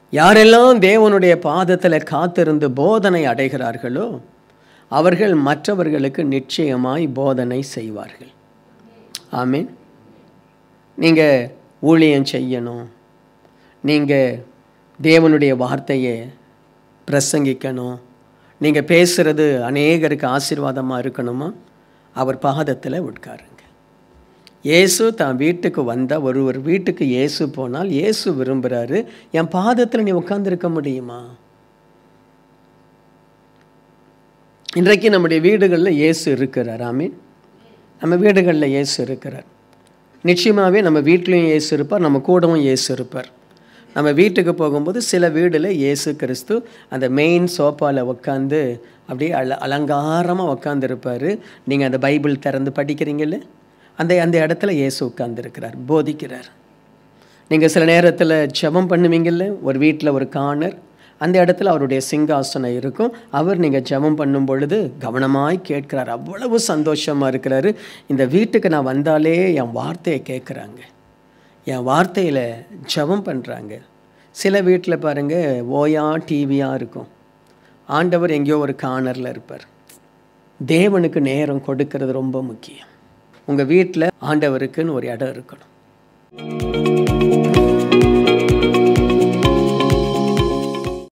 யாரெல்லாம் தேவனுடைய பாதத்தில் காத்திருந்து போதனை அடைகிறார்களோ அவர்கள் மற்றவர்களுக்கு நிச்சயமாய் போதனை செய்வார்கள் ஆமீன் நீங்கள் ஊழியம் செய்யணும் நீங்கள் தேவனுடைய வார்த்தையை பிரசங்கிக்கணும் நீங்கள் பேசுகிறது அநேகருக்கு ஆசீர்வாதமாக இருக்கணுமா அவர் பாதத்தில் உட்காருங்க இயேசு தான் வீட்டுக்கு வந்தால் ஒரு ஒரு வீட்டுக்கு இயேசு போனால் இயேசு விரும்புகிறாரு என் பாதத்தில் நீ உட்காந்துருக்க முடியுமா இன்றைக்கு நம்முடைய வீடுகளில் இயேசு இருக்கிறார் ஆமீன் நம்ம வீடுகளில் இயேசு இருக்கிறார் நிச்சயமாகவே நம்ம வீட்லேயும் இயேசு இருப்பார் நம்ம கூடவும் இயேசு இருப்பார் நம்ம வீட்டுக்கு போகும்போது சில வீடில் இயேசு கிறிஸ்து அந்த மெயின் சோஃபாவில் உட்காந்து அப்படியே அல அலங்காரமாக உட்காந்துருப்பார் நீங்கள் அந்த பைபிள் திறந்து படிக்கிறீங்கல்ல அந்த அந்த இடத்துல இயேசு உட்கார்ந்துருக்கிறார் போதிக்கிறார் நீங்கள் சில நேரத்தில் ஜெபம் பண்ணுவீங்கல்ல ஒரு வீட்டில் ஒரு கார்னர் அந்த இடத்துல அவருடைய சிங்காசனம் இருக்கும் அவர் நீங்கள் ஜெபம் பண்ணும் பொழுது கவனமாய் கேட்கிறார் அவ்வளவு சந்தோஷமாக இருக்கிறாரு இந்த வீட்டுக்கு நான் வந்தாலே என் வார்த்தையை கேட்குறாங்க என் வார்த்தையில் ஜெபம் பண்ணுறாங்க சில வீட்டில் பாருங்கள் ஓயா டிவியாக இருக்கும் ஆண்டவர் எங்கேயோ ஒரு கார்னரில் இருப்பார் தேவனுக்கு நேரம் கொடுக்கறது ரொம்ப முக்கியம் உங்கள் வீட்டில் ஆண்டவருக்குன்னு ஒரு இடம் இருக்கணும்